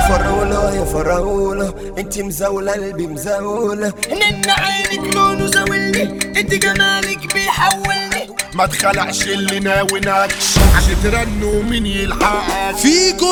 فراولة يا فراولة انت مزاولة قلبي مزاولة نن عينك لونه زاولني انت جمالك بيحولني ما تخلعش اللي ناوي نكش عشان ترنوا مين يلحقك فيجو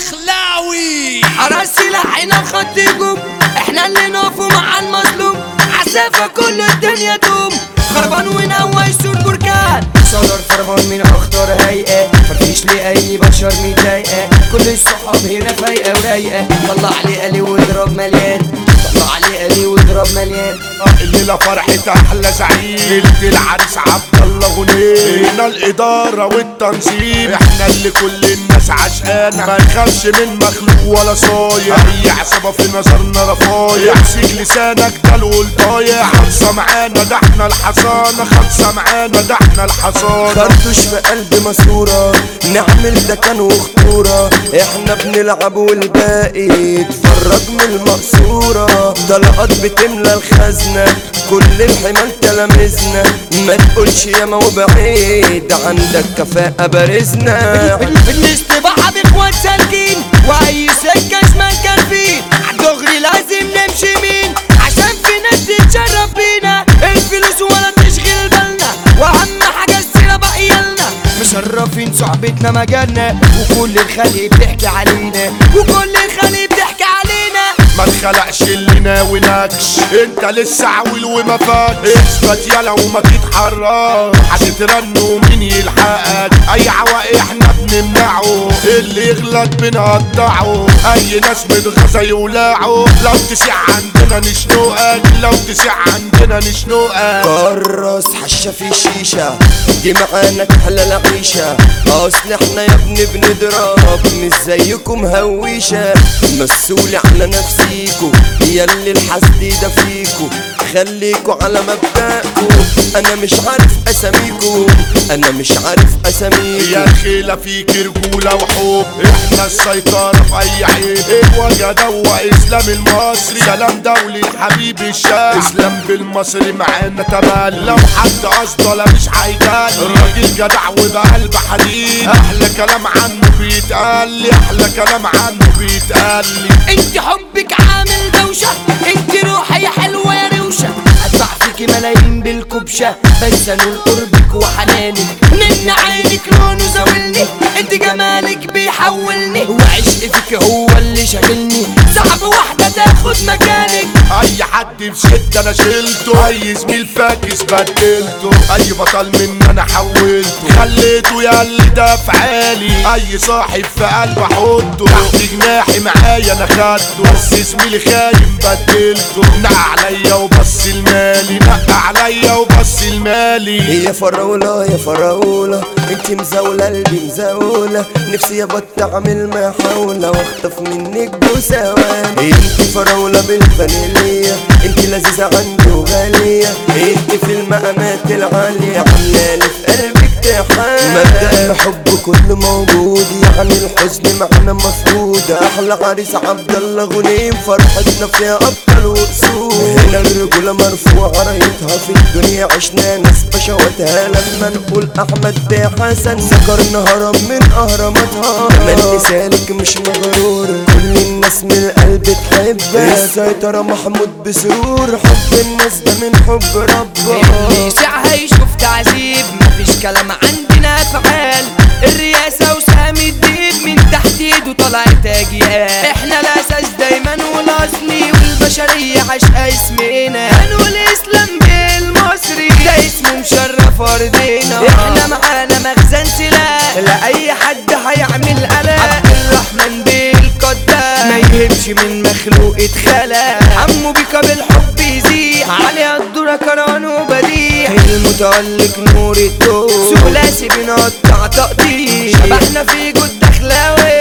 الدخلاوي حراس سلاحنا وخط هجوم احنا اللي نقفوا مع المظلوم عسافة كل الدنيا دوم خربان ونوى يسور بركان صدر فرمان من اخطر هيئة مفيش لي اي بشر مضايقة كل الصحاب هنا فايقة ورايقة طلع لي قلي واضرب مليان طلع لي قلي واضرب مليان الليلة فرحة أحلى زعيم ليلة العريس عبد الله غنيم هنا الإدارة والتنظيم احنا اللي كل الناس عشقانا ما نخافش من مخلوق ولا صايع أي عصابة في نظرنا رفايع امسك لسانك ده القول ضايع خلصة معانا ده احنا الحصانة خلصة معانا ده احنا الحصانة خرطوش في قلب ماسورة نعمل ده كان وخطورة احنا بنلعب والباقي اتفرج من المقصورة طلقات بتملى الخزنة كل الحمال تلامذنا ما تقولش ياما وبعيد عندك كفاءة بارزنا بالاستباحة باخوات سالكين واي سكة شمال كان فيه دغري لازم نمشي مين عشان في ناس تتشرف بينا الفلوس ولا تشغل بالنا واهم حاجة السيرة بقيالنا مشرفين صحبتنا مجالنا وكل الخلق بتحكي علينا وكل الخلق بتحكي علينا ما تخلقش اللي ناوي نكش انت لسه عويل وما فاتش اثبت يلا وما تتحرك هتترنوا مين يلحقك اي عواقب احنا بنمنعه اللي يغلط بنقطعه اي ناس متغزى يولعه لو تسيع عندنا نشنقك لو تسيع عندنا نشنقك كرس حشة في شيشة دي معانا تحلى العيشة اصل احنا يا ابني بنضرب مش زيكم هويشة مسؤولي على نفسيكو ياللي الحسد ده فيكو خليكوا على مبدأكو انا مش عارف اساميكو انا مش عارف اساميكو يا خيلة فيك رجولة وحب احنا السيطرة في اي عيب الوجه دوا اسلام المصري سلام دولي الحبيب الشاب اسلام بالمصري معانا تمال لو حد قصده لا مش هيجال راجل جدع وبقلب حديد احلى كلام عنه بيتقال لي احلى كلام عنه بيتقال لي انت حبك عامل دوشة انت روحي يا حلوة يا روشة ادفع فيكي ملايين بالكبشة بس انول قربك وحنانك من عينك لونه زاولني انت جمالك بيحولني وعشق فيك هو اللي شاغلني صعب واحدة تاخد مكانك اي حد في شدة انا شلته اي زميل فاكس بدلته اي بطل من انا حولته خليته يا اللي ده في عالي اي صاحب في قلب احطه تحت جناحي معايا انا خدته بس زميلي خاين بدلته نقع عليا وبص المالي نقع عليا وبص المالي يا فراولة يا فراولة انت مزاولة قلبي مزاولة نفسي يا بط اعمل محاولة واخطف منك بوسوان انت فراولة بالفانيلية انت لذيذة عندي وغالية انت في المقامات العالية عاملة في قلبك تحان مبدأ الحب كله موجود يعني الحزن معنا مفقود احلى عريس عبد الله غنيم فرحتنا فيها ابطال واسود هنا الرجولة مرفوعة رايتها في الدنيا عشنا ناس بشواتها لما نقول احمد بيه حسن ذكرنا هرم من اهراماتها من لسانك مش مغرور كل الناس من القلب تحبك السيطرة محمود بسرور حب الناس ده من حب ربك اللي ساعها يشوف تعذيب مفيش كلام عندنا افعال الرئاسة وسام الديب من تحت ايده طلعت اجيال احنا الاساس دايما والاصلي والبشرية عشقة اسمنا هنقول اسلام بالمصري ده اسمه مشرف ارضنا احنا معانا مخزن سلاح لا اي حد هيعمل قلق عبد الرحمن بالقدام ما يهبش من مخلوق اتخلق عمو بيكا بالحب يزيح عليها الدورة كران وبديع المتألق نور الدور ثلاثي بنقطع تقطيع شبحنا في جود دخلاوي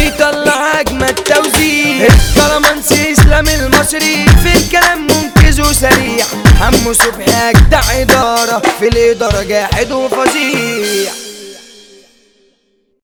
بيطلع اجمد توزيع الكلامانسي اسلام المصري في الكلام منقذ وسريع حمو صبحي اجدع اداره في الاداره جاحد وفظيع